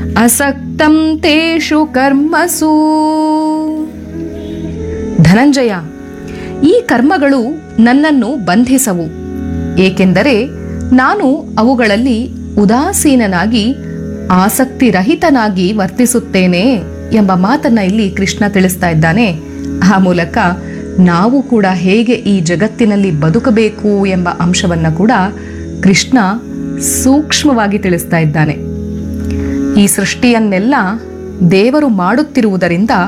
ಅಸಕ್ತಂ ತೇಷು ಕರ್ಮಸು ಧನಂಜಯ ಈ ಕರ್ಮಗಳು ನನ್ನನ್ನು ಬಂಧಿಸವು ಏಕೆಂದರೆ ನಾನು ಅವುಗಳಲ್ಲಿ ಉದಾಸೀನನಾಗಿ ಆಸಕ್ತಿರಹಿತನಾಗಿ ವರ್ತಿಸುತ್ತೇನೆ ಎಂಬ ಮಾತನ್ನ ಇಲ್ಲಿ ಕೃಷ್ಣ ತಿಳಿಸ್ತಾ ಇದ್ದಾನೆ ಆ ಮೂಲಕ ನಾವು ಕೂಡ ಹೇಗೆ ಈ ಜಗತ್ತಿನಲ್ಲಿ ಬದುಕಬೇಕು ಎಂಬ ಅಂಶವನ್ನ ಕೂಡ ಕೃಷ್ಣ ಸೂಕ್ಷ್ಮವಾಗಿ ತಿಳಿಸ್ತಾ ಇದ್ದಾನೆ ಈ ಸೃಷ್ಟಿಯನ್ನೆಲ್ಲ ದೇವರು ಮಾಡುತ್ತಿರುವುದರಿಂದ